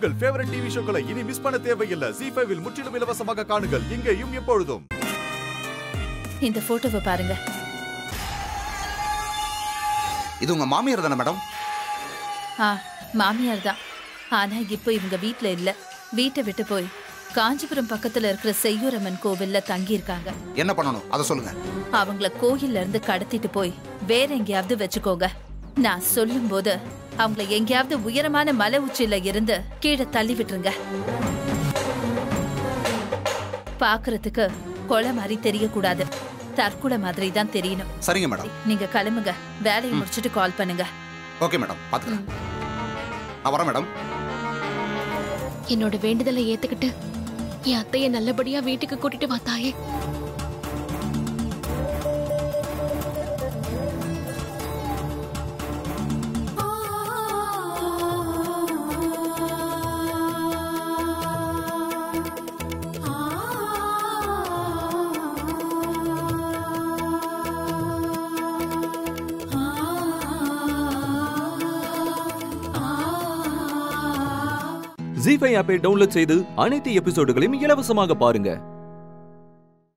உங்கள் favourite TV ஷோக்களை இனி miss பண்ண தேவையில்லை ஜி ஃபைவில் முற்றிலும் இலவசமாக காணுங்கள் இங்கேயும் எப்பொழுதும் இந்த போட்டோவை பாருங்க இது உங்க மாமியார் தானே மேடம் ஆ மாமியார் தான் ஆனா இப்போ இவங்க வீட்ல இல்ல வீட்டை விட்டு போய் காஞ்சிபுரம் பக்கத்துல இருக்கிற செய்யூரம்மன் கோவில்ல தங்கி இருக்காங்க என்ன பண்ணணும் அதை சொல்லுங்க அவங்கள கோயில்ல இருந்து கடத்திட்டு போய் வேற எங்கேயாவது வச்சுக்கோங்க நான் சொல்லும் போது அவங்கள எங்கேயாவது உயரமான மலை உச்சியில இருந்து கீழே தள்ளி விட்டுருங்க பாக்குறதுக்கு கொலை மாதிரி தெரியக்கூடாது தற்கொலை மாதிரி தான் தெரியணும் சரிங்க மேடம் நீங்க கிளம்புங்க வேலையை முடிச்சிட்டு கால் பண்ணுங்க ஓகே மேடம் பாத்துக்கிறேன் நான் வரேன் மேடம் என்னோட வேண்டுதலை ஏத்துக்கிட்டு என் அத்தைய நல்லபடியா வீட்டுக்கு கூட்டிட்டு வா தாயே ஜி ஃபைவ் ஆப்பை டவுன்லோட் செய்து அனைத்து எபிசோடுகளையும் இலவசமாக பாருங்க